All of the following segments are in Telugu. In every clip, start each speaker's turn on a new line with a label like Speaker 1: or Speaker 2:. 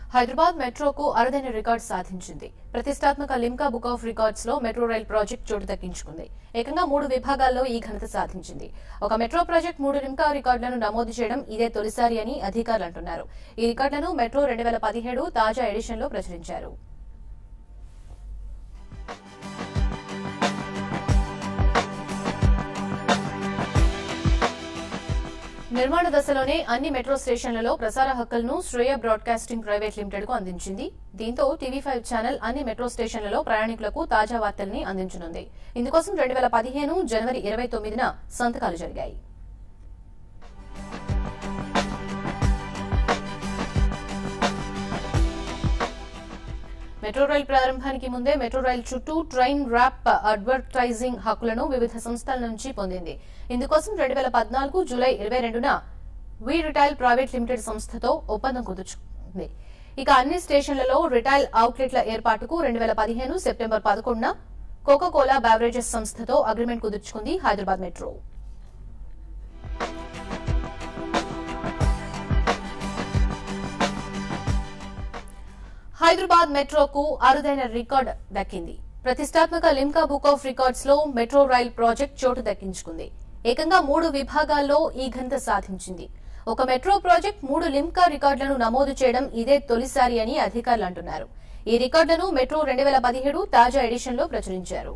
Speaker 1: హైదరాబాద్ మెట్రోకు అరుదైన రికార్డు సాధించింది ప్రతిష్టాత్మక లిమ్కా బుక్ ఆఫ్ రికార్డ్స్ లో మెట్రో రైల్ ప్రాజెక్ట్ చోటు దక్కించుకుంది ఏకంగా మూడు విభాగాల్లో ఈ ఘనత సాధించింది ఒక మెట్రో ప్రాజెక్ట్ మూడు లిమ్కా రికార్డులను నమోదు చేయడం ఇదే తొలిసారి అని అధికారులు అంటున్నారు ఈ రికార్డులను మెట్రో రెండు వేల పదిహేడు తాజా ఎడిషన్ లో ప్రచురించారు నిర్మాణ దశలోనే అన్ని మెట్రో స్టేషన్లలో ప్రసార హక్కులను శ్రేయ బ్రాడ్కాస్టింగ్ ప్రైవేట్ లిమిటెడ్ కు అందించింది దీంతో టీవీ ఫైవ్ ఛానల్ అన్ని మెట్రో స్టేషన్లలో ప్రయాణికులకు తాజా వార్తల్ని అందించనుంది ఇందుకోసం రెండు వేల పదిహేను జనవరి ఇరవై తొమ్మిదిన సంతకాలు జరిగాయి మెట్రో రైల్ ప్రారంభానికి ముందే మెట్రో రైల్ చుట్టూ ట్రైన్ ర్యాప్ అడ్వర్టైజింగ్ హక్కులను వివిధ సంస్థల నుంచి పొందింది ఇందుకోసం రెండు వేల పద్నాలుగు జూలై ఇరవై రెండున వి రిటైల్ ప్రైవేట్ లిమిటెడ్ సంస్థతో ఒప్పందం కుదుర్చుకుంది ఇక అన్ని స్టేషన్లలో రిటైల్ అవుట్లెట్ల ఏర్పాటుకు రెండు వేల పదిహేను సెప్టెంబర్ పదకొండున కోకా కోలా బెవరేజెస్ సంస్థతో అగ్రిమెంట్ కుదుర్చుకుంది హైదరాబాద్ మెట్రో హైదరాబాద్ మెట్రోకు అరుదైన రికార్డ్ దక్కింది ప్రతిష్టాత్మక లిమ్కా బుక్ ఆఫ్ రికార్డ్స్ లో మెట్రో రైల్ ప్రాజెక్ట్ చోటు దక్కించుకుంది ఏకంగా మూడు విభాగాల్లో ఈ ఘనత సాధించింది ఒక మెట్రో ప్రాజెక్ట్ మూడు లిమ్కా రికార్డులను నమోదు చేయడం ఇదే తొలిసారి అని అధికారులు అంటున్నారు ఈ రికార్డులను మెట్రో రెండు వేల పదిహేడు తాజా ఎడిషన్ లో ప్రచురించారు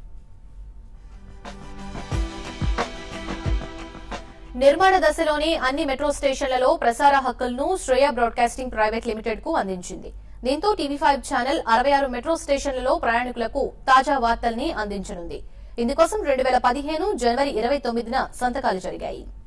Speaker 1: నిర్మాణ దశలోనే అన్ని మెట్రో స్టేషన్లలో ప్రసార హక్కులను శ్రేయ బ్రాడ్కాస్టింగ్ ప్రైవేట్ లిమిటెడ్ కు అందించింది దీంతో టీవీ ఫైవ్ ఛానల్ అరవై ఆరు మెట్రో స్టేషన్లలో ప్రయాణికులకు తాజా వార్తల్ని అందించనుంది ఇందుకోసం రెండు వేల పదిహేను జనవరి ఇరవై తొమ్మిదిన సంతకాలు జరిగాయి